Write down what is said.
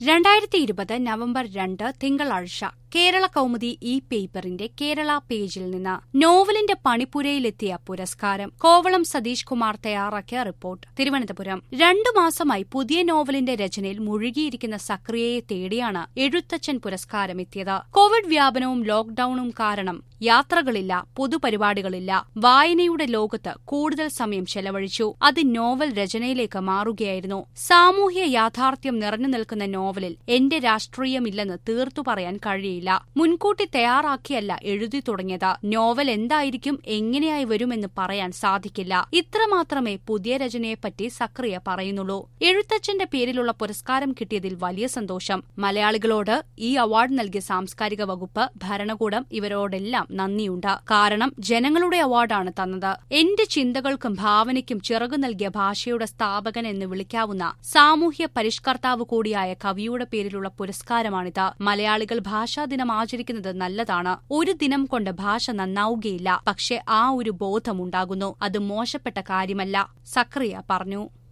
രണ്ടായിരത്തി ഇരുപത് നവംബർ രണ്ട് തിങ്കളാഴ്ച കേരള കൗമുദി ഇ പേപ്പറിന്റെ കേരള പേജിൽ നിന്ന് നോവലിന്റെ പണിപ്പുരയിലെത്തിയ പുരസ്കാരം കോവളം സതീഷ് കുമാർ തയ്യാറാക്കിയ റിപ്പോർട്ട് തിരുവനന്തപുരം രണ്ടു മാസമായി പുതിയ നോവലിന്റെ രചനയിൽ മുഴുകിയിരിക്കുന്ന സക്രിയയെ തേടിയാണ് എഴുത്തച്ഛൻ പുരസ്കാരം എത്തിയത് കോവിഡ് വ്യാപനവും ലോക്ഡൌണും കാരണം യാത്രകളില്ല പൊതുപരിപാടികളില്ല വായനയുടെ ലോകത്ത് കൂടുതൽ സമയം ചെലവഴിച്ചു അത് നോവൽ രചനയിലേക്ക് മാറുകയായിരുന്നു സാമൂഹ്യ യാഥാർത്ഥ്യം നിറഞ്ഞു നിൽക്കുന്ന നോവലിൽ എന്റെ രാഷ്ട്രീയമില്ലെന്ന് തീർത്തു പറയാൻ കഴിയില്ല മുൻകൂട്ടി തയ്യാറാക്കിയല്ല എഴുതി തുടങ്ങിയത് നോവൽ എന്തായിരിക്കും എങ്ങനെയായി വരുമെന്ന് പറയാൻ സാധിക്കില്ല ഇത്രമാത്രമേ പുതിയ രചനയെപ്പറ്റി സക്രിയ പറയുന്നുള്ളൂ എഴുത്തച്ഛന്റെ പേരിലുള്ള പുരസ്കാരം കിട്ടിയതിൽ വലിയ സന്തോഷം മലയാളികളോട് ഈ അവാർഡ് നൽകിയ സാംസ്കാരിക വകുപ്പ് ഭരണകൂടം ഇവരോടെല്ലാം നന്ദിയുണ്ട് കാരണം ജനങ്ങളുടെ അവാർഡാണ് തന്നത് എന്റെ ചിന്തകൾക്കും ഭാവനയ്ക്കും ചിറകു നൽകിയ ഭാഷയുടെ സ്ഥാപകൻ എന്ന് വിളിക്കാവുന്ന സാമൂഹ്യ പരിഷ്കർത്താവ് കൂടിയായ കവിയുടെ പേരിലുള്ള പുരസ്കാരമാണിത് മലയാളികൾ ഭാഷാ ദിനം ആചരിക്കുന്നത് നല്ലതാണ് ഒരു ദിനം കൊണ്ട് ഭാഷ നന്നാവുകയില്ല പക്ഷെ ആ ഒരു ബോധമുണ്ടാകുന്നു അത് മോശപ്പെട്ട കാര്യമല്ല സക്രിയ പറഞ്ഞു